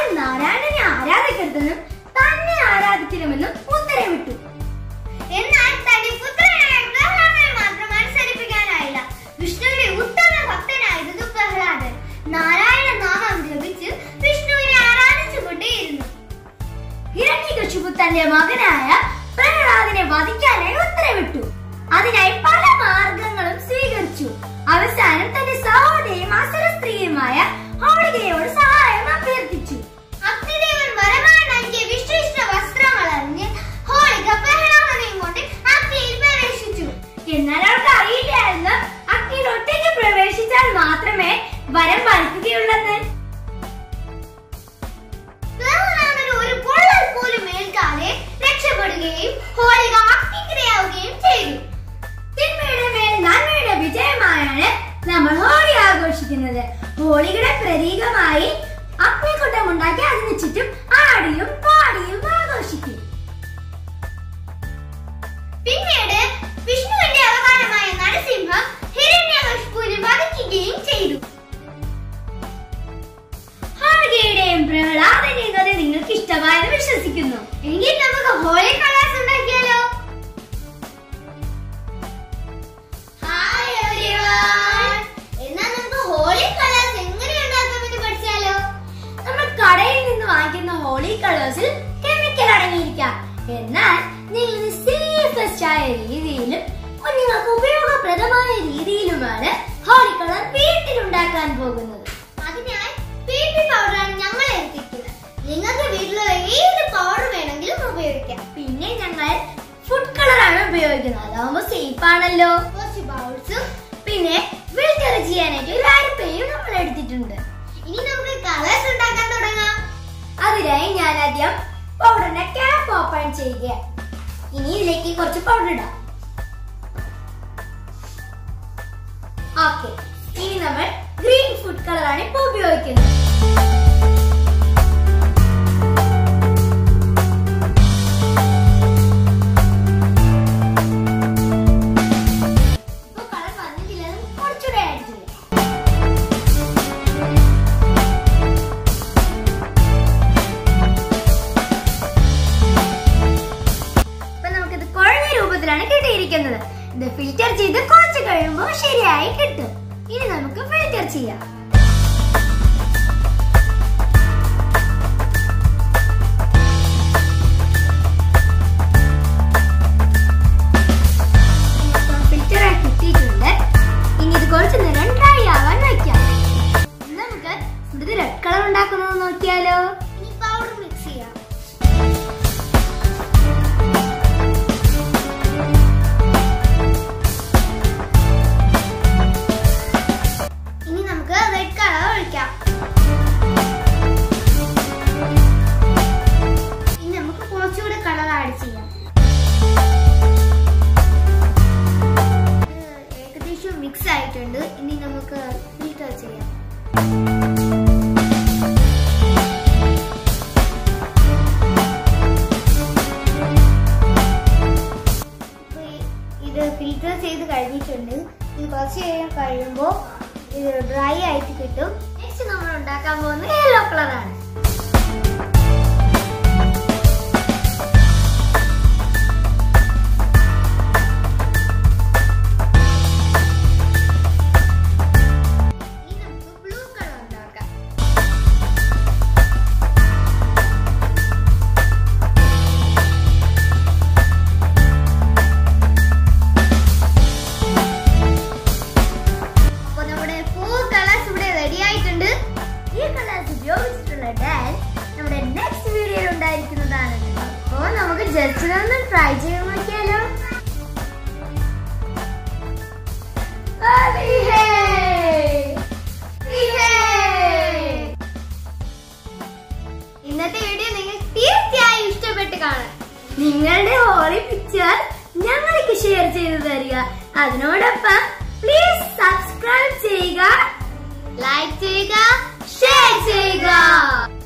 നാരായണനെ ആരാധിക്കരുതെന്നും തന്നെ ആരാധിക്കണമെന്നും ഉത്തരവിട്ടു എന്നാൽ തന്റെ പുത്രനായ പ്രഹ്ലാദനെ മാത്രം അനുസരിപ്പിക്കാനായില്ല വിഷ്ണുവിന്റെ ഉത്തമ ഭക്തനായിരുന്നു പ്രഹ്ലാദൻ നാരായണ നാമം ജപിച്ച് വിഷ്ണുവിനെ ആരാധിച്ചുകൊണ്ടേയിരുന്നു ഹിരണ്യകശിപു തന്റെ മകനായ പ്രഹ്ലാദനെ വധിക്കാനായി ഉത്തരവിട്ടു അതിനായി പല മാർഗങ്ങളും സ്വീകരിച്ചു അവസാനം തന്റെ സഹോദരിയും അസുര സ്ത്രീയുമായ ഹോളികയോട് സഹായം അഭ്യർത്ഥിച്ചു അഗ്നിദേവൻ വരമായി നൽകിയ വിശിഷ്ട വസ്ത്രങ്ങൾ അറിഞ്ഞ് ഹോളിക പ്രഹ്ലാദനെയും കൊണ്ട് അഗ്നിയിൽ പ്രവേശിച്ചു എന്നാൽ അവൾക്ക് അറിയില്ലായിരുന്നു അഗ്നിയിൽ ഒറ്റയ്ക്ക് പ്രവേശിച്ചാൽ മാത്രമേ വരം ഫലിക്കുകയുള്ളെന്ന് പ്രഹ്ലാദന് ഒരു പൊള്ളൽ പോലും ഏൽക്കാതെ രക്ഷപ്പെടുകയും ഹോളിക അഗ്നിക്കിരയാവുകയും ചെയ്തു തിന്മയുടെ മേൽ നന്മയുടെ വിജയമായാണ് നമ്മൾ ഹോളി ആഘോഷിക്കുന്നത് ഹോളിയുടെ പ്രതീകമായി അഗ്നിക്കുട്ടം ഉണ്ടാക്കി അതിന് ചുറ്റും ആടിയും പാടിയും ആഘോഷിക്കും പിന്നീട് വിഷ്ണുവിന്റെ അവതാരമായ നരസിംഹം ഹിരണ്യകശിപുവിനെ വധിക്കുകയും ചെയ്തു ഹാർഗയുടെയും പ്രഹ്ലാദന്റെയും കഥ നിങ്ങൾക്ക് ഇഷ്ടമായെന്ന് വിശ്വസിക്കുന്നു എങ്കിൽ നമുക്ക് ഹോളി കളേഴ്സ് ഉണ്ടാക്കിയാലോ ഹായ് എവരിവൺ എന്നാൽ നമുക്ക് ഹോളി കളേഴ്സ് എങ്ങനെ ഉണ്ടാക്കാമെന്ന് പഠിച്ചാലോ നമ്മൾ കടയിൽ നിന്ന് വാങ്ങിക്കുന്ന ഹോളി കളേഴ്സിൽ കെമിക്കൽ അടങ്ങിയിരിക്കാം എന്നാൽ നിങ്ങൾ ഇത് സേഫസ്റ്റ് ആയ രീതിയിലും കുഞ്ഞുങ്ങൾക്ക് ഉപയോഗപ്രദമായ രീതിയിലുമാണ് ഹോളി കളർ വീട്ടിൽ ഉണ്ടാക്കാൻ പോകുന്നത് അതിനായി ബേബി പൗഡറാണ് ഞങ്ങൾ എടുത്തിരിക്കുന്നത് നിങ്ങൾക്ക് വീട്ടിലുള്ള ഏത് പൗഡർ വേണമെങ്കിലും ഉപയോഗിക്കാം പിന്നെ ഞങ്ങൾ ഫുഡ് കളറാണ് ഉപയോഗിക്കുന്നത് അതാവുമ്പോ സേഫ് ആണല്ലോ കുറച്ച് ബൗൾസും പിന്നെ ഫിൽറ്റർ ചെയ്യാനായിട്ട് ഒരു അരിപ്പയും നമ്മൾ എടുത്തിട്ടുണ്ട് ഇനി നമുക്ക് കളേഴ്സ് ഉണ്ടാക്കാൻ തുടങ്ങാം അതിനായി ഞാൻ ആദ്യം പൗഡറിന്റെ ക്യാപ്പ് ഓപ്പൺ ചെയ്യുക ഇനി ഇതിലേക്ക് കുറച്ച് പൗഡർ ഇടാം ഓക്കെ ഇനി നമ്മൾ ഗ്രീൻ ഫുഡ് കളറാണ് ഇപ്പൊ ഉപയോഗിക്കുന്നത് ഇപ്പൊ കളർ വന്നിട്ടില്ല നമുക്ക് കുറച്ചുകൂടെ ആഡ് ചെയ്യാം ഇപ്പൊ നമുക്കിത് കുഴഞ്ഞ രൂപത്തിലാണ് കിട്ടിയിരിക്കുന്നത് ഇത് ഫിൽറ്റർ ചെയ്ത് കുറച്ച് കഴിയുമ്പോൾ ശരിയായി കിട്ടും ഇനി നമുക്ക് ഫിൽറ്റർ ചെയ്യാം ഫിൽറ്റർ ആയി കിട്ടിയിട്ടുണ്ട് ഇനി ഇത് കുറച്ച് നേരം ഡ്രൈ ആവാൻ വയ്ക്കാം നമുക്ക് ഇത് റെഡ് കളർ ഉണ്ടാക്കുന്നത് നോക്കിയാലോ ഇനി പൗഡർ മിക്സ് ചെയ്യാം ഇനി നമുക്ക് റെഡ് കളർ ഒഴിക്കാം ഇനി നമുക്ക് കുറച്ചുകൂടെ കളർ ആഡ് ചെയ്യാം ഇത് ഏകദേശം മിക്സ് ആയിട്ടുണ്ട് ഇനി നമുക്ക് ഫിൽറ്റർ ചെയ്യാം ഇപ്പൊ ഈ- ഇത് ഫിൽറ്റർ ചെയ്ത് കഴിഞ്ഞിട്ടുണ്ട് ഇത് കുറച്ച് നേരം കഴിയുമ്പോൾ ഇത് ഡ്രൈ ആയിട്ട് കിട്ടും നെക്സ്റ്റ് നമ്മൾ ഉണ്ടാക്കാൻ പോകുന്നത് യെല്ലോ കളറാണ് ഇനി നമുക്ക് ബ്ലൂ കളർ ഉണ്ടാക്കാം അപ്പൊ നമ്മുടെ ഫോർ കളേഴ്സ് ഇവിടെ റെഡി ആയിട്ടുണ്ട് ഈ കളേഴ്സ് ഉപയോഗിച്ചിട്ടുള്ള ഡാൻസ് നമ്മുടെ നെക്സ്റ്റ് വീഡിയോയിൽ ഉണ്ടായിരിക്കുന്നതാണ് അപ്പോൾ നമുക്ക് ജസ്റ്റ് ഒന്ന് ട്രൈ ചെയ്ത് നോക്കിയാലോ അലിഹേ! ഇഹേ! ഇന്നത്തെ വീഡിയോ നിങ്ങൾക്ക് തീർച്ചയായും ഇഷ്ടപ്പെട്ട് കാണാം നിങ്ങളുടെ ഹോളി പിക്ചർ ഞങ്ങൾക്ക് ഷെയർ ചെയ്തു തരിക അതിനോടൊപ്പം പ്ലീസ് സബ്സ്ക്രൈബ് ചെയ്യുക ലൈക്ക് ചെയ്യുക ഷെയർ ചെയ്യുക